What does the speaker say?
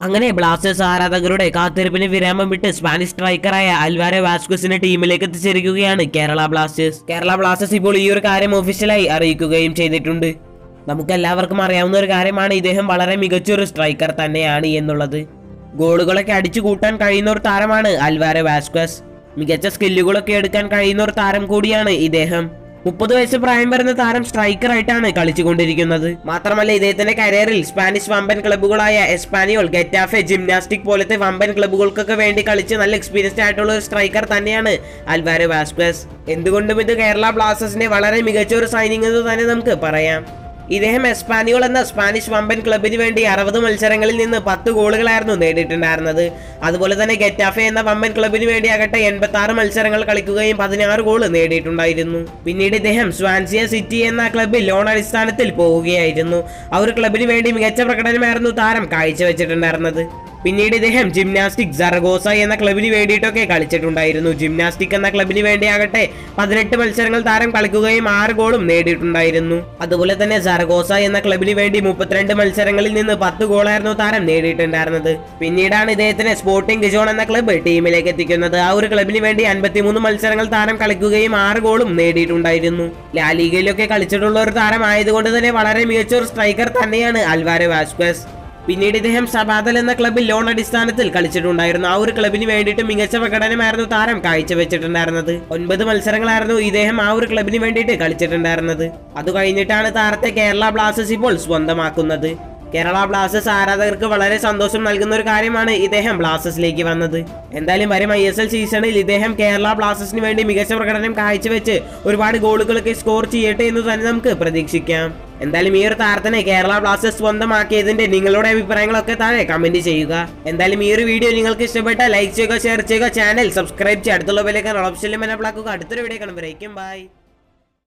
അങ്ങനെ ബ്ലാസ്റ്റേഴ്സ് ആരാധകരുടെ കാത്തിരിപ്പിന് വിരാമം വിട്ട് സ്പാനിഷ് സ്ട്രൈക്കറായ അൽവാരോ വാസ്കുസിനെ ടീമിലേക്ക് എത്തിച്ചിരിക്കുകയാണ് കേരള ബ്ലാസ്റ്റേഴ്സ് കേരള ബ്ലാസ്റ്റേഴ്സ് ഇപ്പോൾ ഈ ഒരു കാര്യം ഒഫീഷ്യലായി അറിയിക്കുകയും ചെയ്തിട്ടുണ്ട് നമുക്ക് എല്ലാവർക്കും അറിയാവുന്ന ഒരു കാര്യമാണ് ഇദ്ദേഹം വളരെ മികച്ചൊരു സ്ട്രൈക്കർ തന്നെയാണ് എന്നുള്ളത് ഗോളുകളൊക്കെ അടിച്ചു കൂട്ടാൻ കഴിയുന്ന ഒരു താരമാണ് അൽവാരോ വാസ്ക്വസ് മികച്ച സ്കില്ലുകളൊക്കെ എടുക്കാൻ കഴിയുന്ന ഒരു താരം കൂടിയാണ് ഇദ്ദേഹം മുപ്പത് വയസ്സ് പ്രായം വരുന്ന താരം സ്ട്രൈക്കർ ആയിട്ടാണ് കളിച്ചുകൊണ്ടിരിക്കുന്നത് മാത്രമല്ല ഇദ്ദേഹത്തിന്റെ കരിയറിൽ സ്പാനിഷ് വമ്പൻ ക്ലബ്ബുകളായ എസ്പാനിയോൾ ഗെറ്റാഫെ ജിംനാസ്റ്റിക് പോലത്തെ വമ്പൻ ക്ലബ്ബുകൾക്കൊക്കെ വേണ്ടി കളിച്ച് നല്ല എക്സ്പീരിയൻസ്ഡ് ആയിട്ടുള്ള ഒരു സ്ട്രൈക്കർ തന്നെയാണ് അൽവാരോ വാസ്ക്വസ് എന്തുകൊണ്ടും ഇത് കേരള ബ്ലാസ്റ്റേഴ്സിന്റെ വളരെ മികച്ച ഒരു സൈനിങ് എന്ന് തന്നെ നമുക്ക് പറയാം ഇദ്ദേഹം എസ്പാനിയോൾ എന്ന സ്പാനിഷ് വമ്പൻ ക്ലബിന് വേണ്ടി അറുപത് മത്സരങ്ങളിൽ നിന്ന് പത്ത് ഗോളുകളായിരുന്നു നേടിയിട്ടുണ്ടായിരുന്നത് അതുപോലെ തന്നെ ഗെറ്റാഫെ എന്ന വമ്പൻ ക്ലബിന് വേണ്ടി ആകട്ടെ എൺപത്തി ആറ് മത്സരങ്ങൾ കളിക്കുകയും പതിനാറ് ഗോൾ നേടിയിട്ടുണ്ടായിരുന്നു പിന്നീട് ഇദ്ദേഹം സ്വാൻസിയ സിറ്റി എന്ന ക്ലബിൽ ലോൺ അടിസ്ഥാനത്തിൽ പോവുകയായിരുന്നു ആ ഒരു ക്ലബിന് വേണ്ടി മികച്ച പ്രകടനമായിരുന്നു താരം കാഴ്ചവെച്ചിട്ടുണ്ടായിരുന്നത് പിന്നീട് ഇദ്ദേഹം ജിംനാസ്റ്റിക് ജറഗോസ എന്ന ക്ലബിന് വേണ്ടിയിട്ടൊക്കെ കളിച്ചിട്ടുണ്ടായിരുന്നു ജിംനാസ്റ്റിക് എന്ന ക്ലബിന് വേണ്ടിയാകട്ടെ പതിനെട്ട് മത്സരങ്ങൾ താരം കളിക്കുകയും ആറ് ഗോളും നേടിയിട്ടുണ്ടായിരുന്നു അതുപോലെ തന്നെ ജറഗോസ എന്ന ക്ലബിന് വേണ്ടി മുപ്പത്തിരണ്ട് മത്സരങ്ങളിൽ നിന്ന് പത്ത് ഗോളായിരുന്നു താരം നേടിയിട്ടുണ്ടായിരുന്നത് പിന്നീടാണ് ഇദ്ദേഹത്തിന് സ്പോർട്ടിംഗ് ഗിജോൺ എന്ന ക്ലബ്ബ് ടീമിലേക്ക് എത്തിക്കുന്നത് ആ ഒരു ക്ലബിന് വേണ്ടി അൻപത്തിമൂന്ന് മത്സരങ്ങൾ താരം കളിക്കുകയും ആറ് ഗോളും നേടിയിട്ടുണ്ടായിരുന്നു ലാലിഗയിലൊക്കെ കളിച്ചിട്ടുള്ള ഒരു താരം ആയതുകൊണ്ട് തന്നെ വളരെ മികച്ച ഒരു സ്ട്രൈക്കർ തന്നെയാണ് അൽവാരോ വാസ്ക്വസ് പിന്നീട് ഇദ്ദേഹം സബാദൽ എന്ന ക്ലബിൽ ലോൺ അടിസ്ഥാനത്തിൽ കളിച്ചിട്ടുണ്ടായിരുന്നു ആ ഒരു ക്ലബിന് വേണ്ടിയിട്ട് മികച്ച പ്രകടനമായിരുന്നു താരം കാഴ്ചവെച്ചിട്ടുണ്ടായിരുന്നത് ഒൻപത് മത്സരങ്ങളായിരുന്നു ഇദ്ദേഹം ആ ഒരു ക്ലബിന് വേണ്ടിയിട്ട് കളിച്ചിട്ടുണ്ടായിരുന്നത് അത് കഴിഞ്ഞിട്ടാണ് താരത്തെ കേരള ബ്ലാസ്റ്റേഴ്സ് ഇപ്പോൾ സ്വന്തമാക്കുന്നത് കേരള ബ്ലാസ്റ്റേഴ്സ് ആരാധകർക്ക് വളരെ സന്തോഷം നൽകുന്ന ഒരു കാര്യമാണ് ഇദ്ദേഹം ബ്ലാസ്റ്റേഴ്സിലേക്ക് വന്നത് എന്തായാലും വരും ഐ എസ് എൽ സീസണിൽ ഇദ്ദേഹം കേരള ബ്ലാസ്റ്റേഴ്സിന് വേണ്ടി മികച്ച പ്രകടനം കാഴ്ചവെച്ച് ഒരുപാട് ഗോളുകളൊക്കെ സ്കോർ ചെയ്യട്ടെ എന്ന് തന്നെ നമുക്ക് പ്രതീക്ഷിക്കാം എന്തായാലും ഈ ഒരു താരത്തിനെ കേരള ബ്ലാസ്റ്റേഴ്സ് സ്വന്തമാക്കിയതിന്റെ നിങ്ങളുടെ അഭിപ്രായങ്ങളൊക്കെ താഴെ കമന്റ് ചെയ്യുക എന്തായാലും ഈ ഒരു വീഡിയോ നിങ്ങൾക്ക് ഇഷ്ടപ്പെട്ട ലൈക്ക് ചെയ്യുക ഷെയർ ചെയ്യുക ചാനൽ സബ്സ്ക്രൈബ് ചെയ്യുക അടുത്തുള്ള വിലക്കാൻ ഓപ്ഷനിലും മനസ്സിലാക്കുക അടുത്തൊരു വീഡിയോ കാണുമ്പോഴേക്കും ബൈ